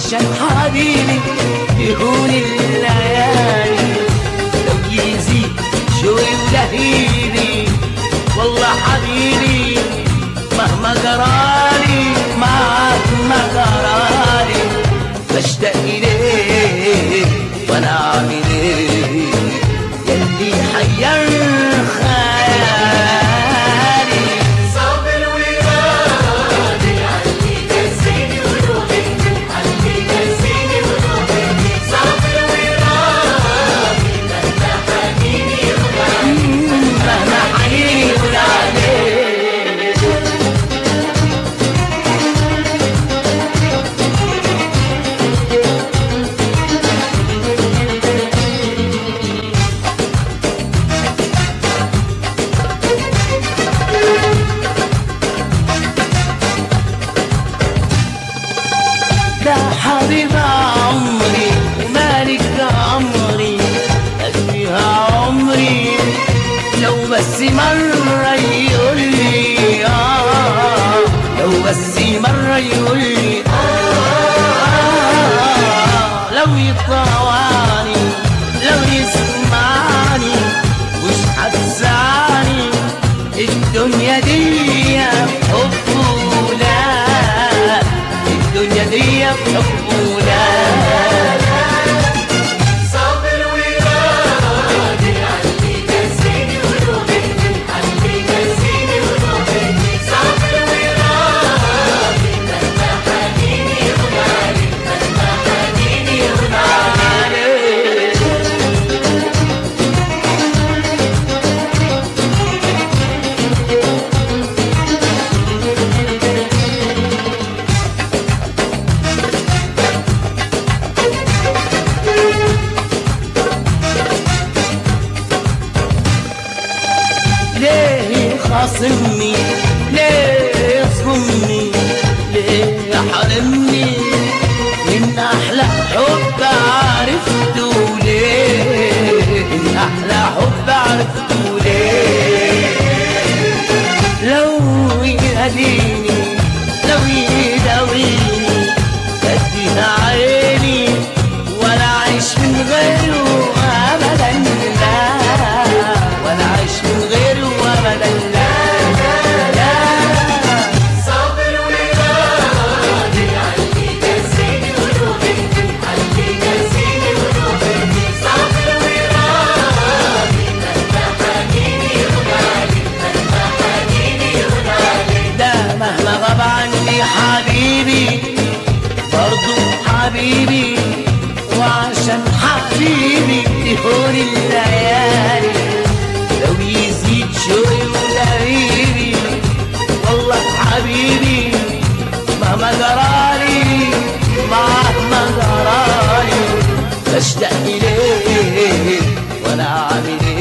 وعشان حبيبي يهون الليالي لو يزيد شوي ولهيبي والله حبيبي مهما جرالي مهما جرالي بشتاق إليه وأنا أعمل إيه يلي حير خيالي صابر وراضي علي نسيني وروحي علي نسيني وروحي صابر وراضي مهما حنيني وغالي مهما حنيني ونعليه ده حبيب عمري ومالك عمري فيها عمري لو بس مرة يقول لي آه لو بس مرة يقول لي آه لو يطوعني لو يسمعني مش هتزعلني الدنيا دي بحبه لا الدنيا دي بحبه لا صابر وراضي علي نسيني وروحي علي نسيني وروحي صابر وراضي مهما حنيني وغالي مهما حنيني وغالي ليه خاصمني ليه يصدمني ليه يحرمني من احلى حب عرفته ليه من احلى حب عرفته ليه لو يهديني لو يداويني اديها عيني ولا اعيش من غيره ابدا لا ولا اعيش من غيره ابدا لا لا صابر وراضي علي نسيني وروحي علي نسيني وروحي صابر وراضي مهما حنيني وغالي مهما حنيني وغالي ده مهما غاب عني حبيبي برضو حبيبي وعشان حبيبي تهون الليالي لو يزيد شوي ولهيبي والله حبيبي مهما جرالي مهما جرالي بشتاق إليه وأنا عامل إيه